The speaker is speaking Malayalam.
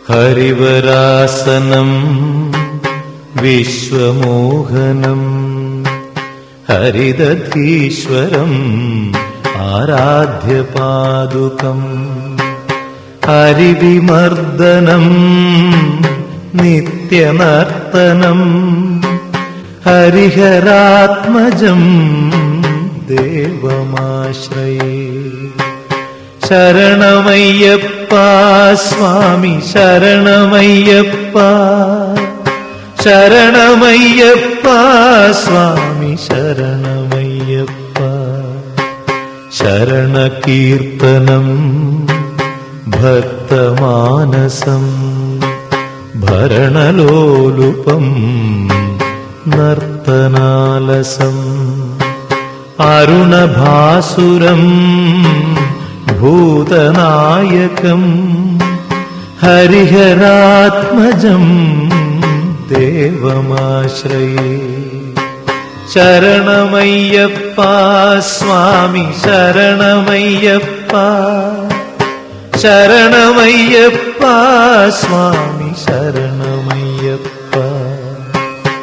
ഹരിവരാസനം വിശ്വമോഹനം ഹരിദധീശ്വരം ആരാധ്യപാദുകം ഹരിവിമർദ്ദനം നിത്യനർത്തനം ഹരിഹരാത്മജം ദേവമാശ്രയേ ശരണമയ്യപ്പ സ്വാമി ശരണമയ്യപ്പ ശരണമയ്യപ്പ സ്വാമി ശരണമയ്യപ്പ ശരണകീർത്തനം ഭക്തമാനസം ഭരണലോലുപം നർത്തനാലസം അരുണഭാസുരം ഭൂതനായകം ഹരിഹരാത്മജം ദേവമാശ്രയേ ശരണമയ്യപ്പ സ്വാമി ശരണമയ്യപ്പ ശരണമയ്യപ്പ സ്വാമി ശരണമയ്യപ്പ